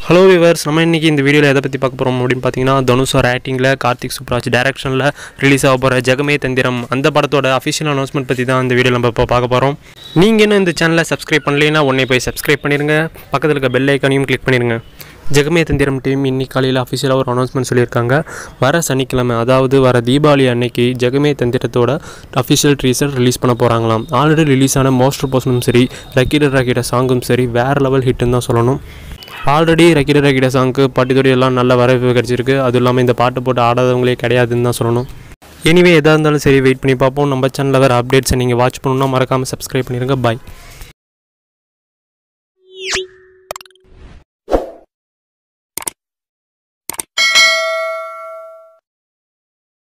hello viewers நம்ம இன்றைக்கி இந்த வீடியோவில் எதை பற்றி பார்க்க போகிறோம் அப்படின்னு பார்த்தீங்கன்னா தனுஷோர் ஆக்டிங்கில் கார்த்திக் சுப்ராஜ் டைரக்ஷனில் ரிலீஸ் ஆக போகிற ஜெகமே தந்திரம் அந்த படத்தோட அஃபிஷியல் அனௌன்ஸ்மெண்ட் பற்றி தான் இந்த வீடியோ நம்ம இப்போ பார்க்க போகிறோம் நீங்கள் இன்னும் இந்த சேனலை சப்ஸ்கிரைப் பண்ணலைன்னா உடனே போய் சப்ஸ்கிரைப் பண்ணிடுங்க பக்கத்தில் இருக்க பெல் ஐக்கானையும் கிளிக் பண்ணிடுங்க ஜெகமே தந்திரம் டீம் இன்னைக்கு காலையில் அஃபிஷியலாக ஒரு அனௌன்ஸ்மெண்ட் சொல்லியிருக்காங்க வர சனிக்கிழமை அதாவது வர தீபாவளி அன்னைக்கு ஜெகமே தந்திரத்தோட அஃபிஷியல் ட்ரீசர் ரிலீஸ் பண்ண போகிறாங்களாம் ஆல்ரெடி ரிலீஸ் ஆன மோஸ்டர் போஸ்டும் சரி ரக்கிட ரக்கிட சாங்கும் சரி வேறு லெவல் ஹிட்டுன்னு தான் சொல்லணும் ஆல்ரெடி ரக்கிட ரக்கிட சாங்க்கு பாட்டித்தொடி எல்லாம் நல்ல வரவேற்பு கிடச்சிருக்கு அதுவும் இல்லாமல் இந்த பாட்டு போட்டு ஆடாதவங்களே கிடையாதுன்னு தான் சொல்லணும் எனிவே எதாக இருந்தாலும் சரி வெயிட் பண்ணி பார்ப்போம் நம்ம சேனலில் வேறு அப்டேட்ஸை நீங்கள் வாட்ச் பண்ணணும்னா மறக்காமல் சப்ஸ்கிரைப் பண்ணிடுங்க பாய்